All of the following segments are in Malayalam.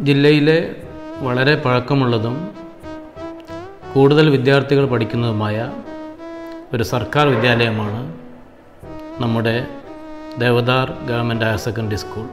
ജില്ലയിലെ വളരെ പഴക്കമുള്ളതും കൂടുതൽ വിദ്യാർത്ഥികൾ പഠിക്കുന്നതുമായ ഒരു സർക്കാർ വിദ്യാലയമാണ് നമ്മുടെ Devadhar government higher secondary school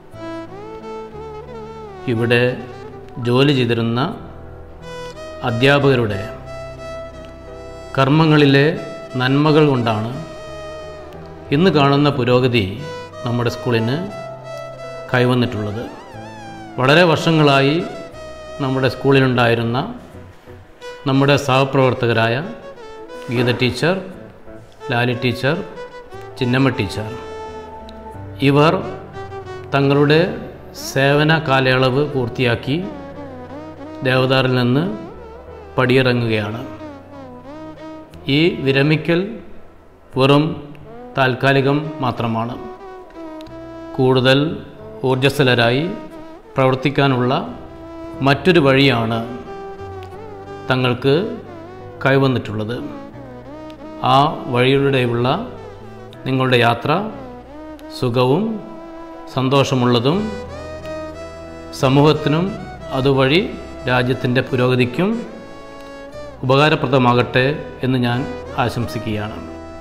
ഇവിടെ ജോലി ചെയ്തിരുന്ന അധ്യാപകരുടെ കർമ്മങ്ങളിലെ നന്മകൾ കൊണ്ടാണ് ഇന്ന് കാണുന്ന പുരോഗതി നമ്മുടെ സ്കൂളിന് കൈവന്നിട്ടുള്ളത് വളരെ വർഷങ്ങളായി നമ്മുടെ സ്കൂളിലുണ്ടായിരുന്ന നമ്മുടെ സഹപ്രവർത്തകരായ Geetha teacher Lali teacher Chinnamma teacher ഇവർ തങ്ങളുടെ സേവന കാലയളവ് പൂർത്തിയാക്കി ദേവദാറിൽ നിന്ന് പടിയിറങ്ങുകയാണ് ഈ വിരമിക്കൽ വെറും താൽക്കാലികം മാത്രമാണ് കൂടുതൽ ഊർജ്ജസ്വലരായി പ്രവർത്തിക്കാനുള്ള മറ്റൊരു വഴിയാണ് തങ്ങൾക്ക് കൈവന്നിട്ടുള്ളത് ആ വഴിയിലൂടെയുള്ള നിങ്ങളുടെ യാത്ര സുഖവും സന്തോഷമുള്ളതും സമൂഹത്തിനും അതുവഴി രാജ്യത്തിൻ്റെ പുരോഗതിക്കും ഉപകാരപ്രദമാകട്ടെ എന്ന് ഞാൻ ആശംസിക്കുകയാണ്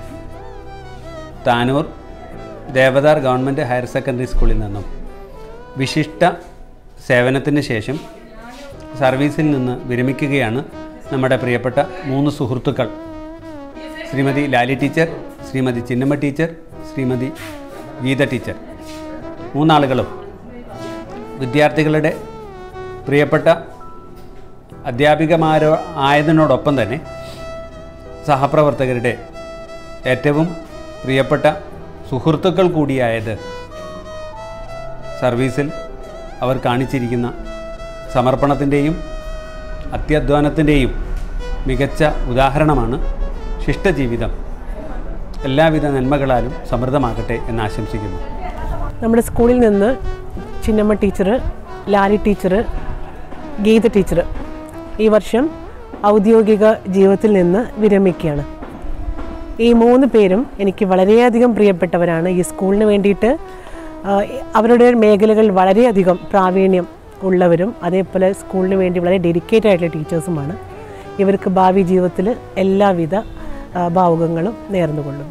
Tanur Devadhar government higher secondary സ്കൂളിൽ നിന്നും വിശിഷ്ട സേവനത്തിന് ശേഷം സർവീസിൽ നിന്ന് വിരമിക്കുകയാണ് നമ്മുടെ പ്രിയപ്പെട്ട മൂന്ന് സുഹൃത്തുക്കൾ Shrimati Lali teacher Shrimati Chinnamma teacher Shrimati Geetha teacher മൂന്നാളുകളും വിദ്യാർത്ഥികളുടെ പ്രിയപ്പെട്ട അധ്യാപികമാരോ ആയതിനോടൊപ്പം തന്നെ സഹപ്രവർത്തകരുടെ ഏറ്റവും പ്രിയപ്പെട്ട സുഹൃത്തുക്കൾ കൂടിയായത് സർവീസിൽ അവർ കാണിച്ചിരിക്കുന്ന സമർപ്പണത്തിൻ്റെയും അത്യധ്വാനത്തിൻ്റെയും മികച്ച ഉദാഹരണമാണ് ശിഷ്ടജീവിതം എല്ലാവിധ നന്മകളാലും സമൃദ്ധമാകട്ടെ എന്ന് ആശംസിക്കുന്നു നമ്മുടെ സ്കൂളിൽ നിന്ന് Chinnamma teacher Lali teacher Geetha teacher ഈ വർഷം ഔദ്യോഗിക ജീവിതത്തിൽ നിന്ന് വിരമിക്കുകയാണ് ഈ മൂന്ന് പേരും എനിക്ക് വളരെയധികം പ്രിയപ്പെട്ടവരാണ് ഈ സ്കൂളിന് വേണ്ടിയിട്ട് ആ, അവരുടെ മേഖലകൾ വളരെയധികം പ്രാവീണ്യം ഉള്ളവരും അതേപോലെ സ്കൂളിന് വേണ്ടി വളരെ ഡെഡിക്കേറ്റഡ് ആയിട്ടുള്ള ടീച്ചേഴ്സുമാണ് ഇവർക്ക് ഭാവി ജീവിതത്തിൽ എല്ലാവിധ ആ, ഭാവുകങ്ങളും നേർന്നുകൊള്ളും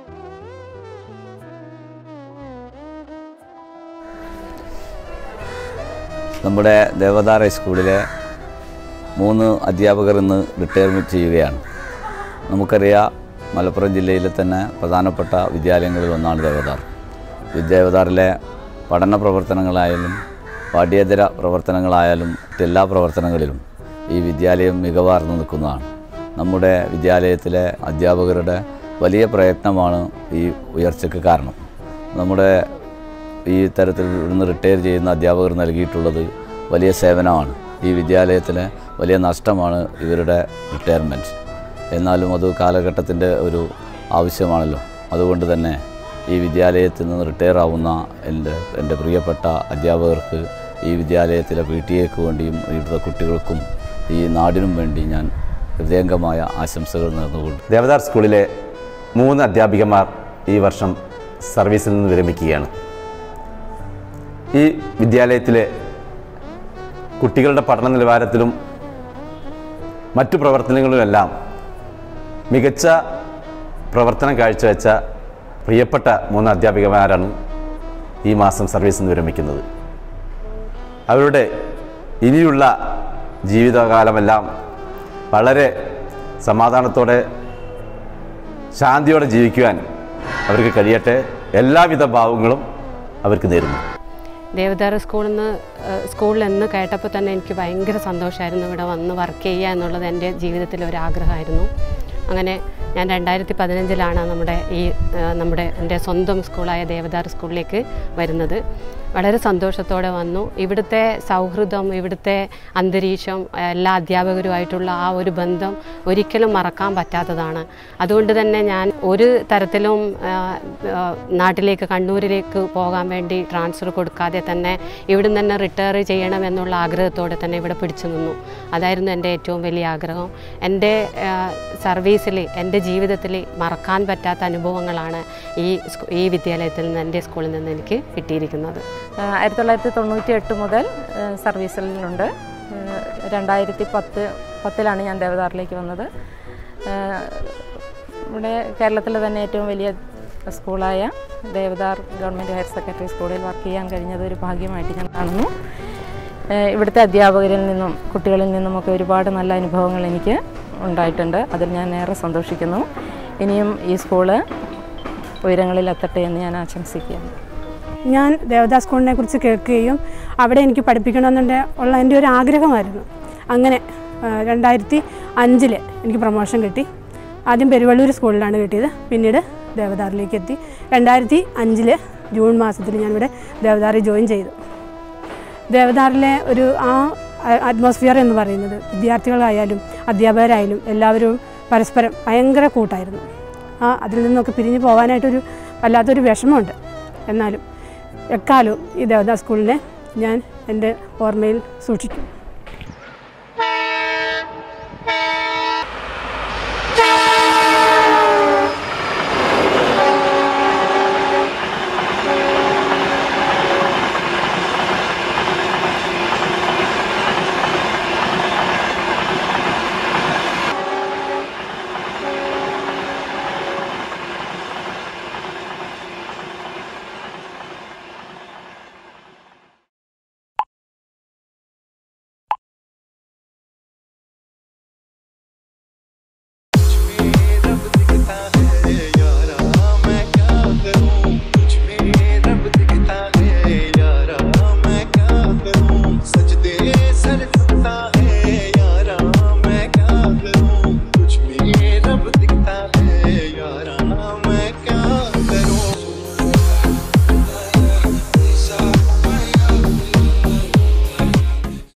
നമ്മുടെ ദേവദാർ ഹൈസ്കൂളിലെ മൂന്ന് അധ്യാപകർ ഇന്ന് റിട്ടയർമെൻറ്റ് ചെയ്യുകയാണ് നമുക്കറിയാം മലപ്പുറം ജില്ലയിലെ തന്നെ പ്രധാനപ്പെട്ട വിദ്യാലയങ്ങളിൽ ഒന്നാണ് ദേവദാർ ഈ ദേവദാറിലെ പഠന പ്രവർത്തനങ്ങളായാലും പാഠ്യേതര പ്രവർത്തനങ്ങളായാലും മറ്റെല്ലാ പ്രവർത്തനങ്ങളിലും ഈ വിദ്യാലയം മികവാർന്നു നിൽക്കുന്നതാണ് നമ്മുടെ വിദ്യാലയത്തിലെ അധ്യാപകരുടെ വലിയ പ്രയത്നമാണ് ഈ ഉയർച്ചയ്ക്ക് കാരണം നമ്മുടെ ഈ തരത്തിൽ ഇവിടുന്ന് റിട്ടയർ ചെയ്യുന്ന അധ്യാപകർ നൽകിയിട്ടുള്ളത് വലിയ സേവനമാണ് ഈ വിദ്യാലയത്തിന് വലിയ നഷ്ടമാണ് ഇവരുടെ റിട്ടയർമെൻറ്റ് എന്നാലും അത് കാലഘട്ടത്തിൻ്റെ ഒരു ആവശ്യമാണല്ലോ അതുകൊണ്ട് തന്നെ ഈ വിദ്യാലയത്തിൽ നിന്ന് റിട്ടയർ ആവുന്ന എൻ്റെ എൻ്റെ പ്രിയപ്പെട്ട അധ്യാപകർക്ക് ഈ വിദ്യാലയത്തിലെ പി ടി എക്ക് വേണ്ടിയും ഇവിടുത്തെ കുട്ടികൾക്കും ഈ നാടിനും വേണ്ടി ഞാൻ ഹൃദയംഗമായ ആശംസകൾ നേർന്നുകൊണ്ട് ദേവദാർ സ്കൂളിലെ മൂന്ന് അധ്യാപികമാർ ഈ വർഷം സർവീസിൽ നിന്ന് വിരമിക്കുകയാണ് ഈ വിദ്യാലയത്തിലെ കുട്ടികളുടെ പഠന നിലവാരത്തിലും മറ്റു പ്രവർത്തനങ്ങളിലുമെല്ലാം മികച്ച പ്രവർത്തനം കാഴ്ചവെച്ച പ്രിയപ്പെട്ട മൂന്ന് അധ്യാപികമാരാണ് ഈ മാസം സർവീസിൽ നിന്ന് വിരമിക്കുന്നത് അവരുടെ ഇനിയുള്ള ജീവിതകാലമെല്ലാം വളരെ സമാധാനത്തോടെ ശാന്തിയോടെ ജീവിക്കുവാൻ അവർക്ക് കഴിയട്ടെ എല്ലാവിധ ഭാവങ്ങളും അവർക്ക് നേരുന്നു ദേവദാർ സ്കൂളിൽ നിന്ന് ഏഹ്, സ്കൂളിൽ എന്ന് കേട്ടപ്പോൾ തന്നെ എനിക്ക് ഭയങ്കര സന്തോഷമായിരുന്നു ഇവിടെ വന്ന് വർക്ക് ചെയ്യുക എന്നുള്ളത് എൻ്റെ ജീവിതത്തിലെ ഒരു ആഗ്രഹമായിരുന്നു അങ്ങനെ ഞാൻ രണ്ടായിരത്തി പതിനഞ്ചിലാണ് നമ്മുടെ ഈ ഏഹ്, നമ്മുടെ എൻ്റെ സ്വന്തം സ്കൂളായ ദേവദാർ സ്കൂളിലേക്ക് വരുന്നത് വളരെ സന്തോഷത്തോടെ വന്നു ഇവിടുത്തെ സൗഹൃദം ഇവിടുത്തെ അന്തരീക്ഷം എല്ലാ അധ്യാപകരുമായിട്ടുള്ള ആ ഒരു ബന്ധം ഒരിക്കലും മറക്കാൻ പറ്റാത്തതാണ് അതുകൊണ്ട് തന്നെ ഞാൻ ഒരു തരത്തിലും ആ, ആ, നാട്ടിലേക്ക് കണ്ണൂരിലേക്ക് പോകാൻ വേണ്ടി ട്രാൻസ്ഫർ കൊടുക്കാതെ തന്നെ ഇവിടുന്ന് തന്നെ റിട്ടയർ ചെയ്യണം എന്നുള്ള ആഗ്രഹത്തോടെ തന്നെ ഇവിടെ പിടിച്ചു നിന്നു അതായിരുന്നു എൻ്റെ ഏറ്റവും വലിയ ആഗ്രഹം എൻ്റെ സർവീസിൽ എൻ്റെ ജീവിതത്തിൽ മറക്കാൻ പറ്റാത്ത അനുഭവങ്ങളാണ് ഈ സ്കൂ- ഈ വിദ്യാലയത്തിൽ നിന്ന് എൻ്റെ സ്കൂളിൽ നിന്ന് എനിക്ക് കിട്ടിയിരിക്കുന്നത് ആ, ആയിരത്തി തൊള്ളായിരത്തി തൊണ്ണൂറ്റി എട്ട് മുതൽ ആ, സർവീസിലുണ്ട് ആ, രണ്ടായിരത്തി പത്ത് പത്തിലാണ് ഞാൻ ദേവദാറിലേക്ക് വന്നത് ആ, ഇവിടെ കേരളത്തിലെ തന്നെ ഏറ്റവും വലിയ സ്കൂളായ ദേവദാർ ഗവൺമെൻറ് ഹയർ സെക്കൻഡറി സ്കൂളിൽ വർക്ക് ചെയ്യാൻ കഴിഞ്ഞത് ഒരു ഭാഗ്യമായിട്ട് ഞാൻ കാണുന്നു ഏഹ് ഇവിടുത്തെ അധ്യാപകരിൽ നിന്നും കുട്ടികളിൽ നിന്നുമൊക്കെ ഒരുപാട് നല്ല അനുഭവങ്ങൾ എനിക്ക് ഉണ്ടായിട്ടുണ്ട് അതിൽ ഞാൻ ഏറെ സന്തോഷിക്കുന്നു ഇനിയും ഈ സ്കൂള് ഉയരങ്ങളിൽ എത്തട്ടെ എന്ന് ഞാൻ ആശംസിക്കുകയാണ് ഞാൻ ദേവദാസ് സ്കൂളിനെ കുറിച്ച് കേൾക്കുകയും അവിടെ എനിക്ക് പഠിപ്പിക്കണമെന്നുണ്ട് ഉള്ള എൻ്റെ ഒരു ആഗ്രഹമായിരുന്നു അങ്ങനെ ആ, രണ്ടായിരത്തി അഞ്ചിൽ എനിക്ക് പ്രൊമോഷൻ കിട്ടി ആദ്യം പെരുവള്ളൂർ സ്കൂളിലാണ് കിട്ടിയത് പിന്നീട് ദേവദാറിലേക്ക് എത്തി രണ്ടായിരത്തി അഞ്ചിൽ ജൂൺ മാസത്തിൽ ഞാനിവിടെ ദേവദാറിൽ ജോയിൻ ചെയ്തു ദേവദാറിലെ ഒരു ആ അറ്റ്മോസ്ഫിയർ എന്ന് പറയുന്നത് വിദ്യാർത്ഥികളായാലും അധ്യാപകരായാലും എല്ലാവരും പരസ്പരം ഭയങ്കര കൂട്ടായിരുന്നു ആ അതിൽ നിന്നൊക്കെ പിരിഞ്ഞു പോകാനായിട്ടൊരു വല്ലാത്തൊരു വിഷമമുണ്ട് എന്നാലും എക്കാലവും ഈ ദേവദാസ് സ്കൂളിനെ ഞാൻ എൻ്റെ ഓർമ്മയിൽ സൂക്ഷിക്കും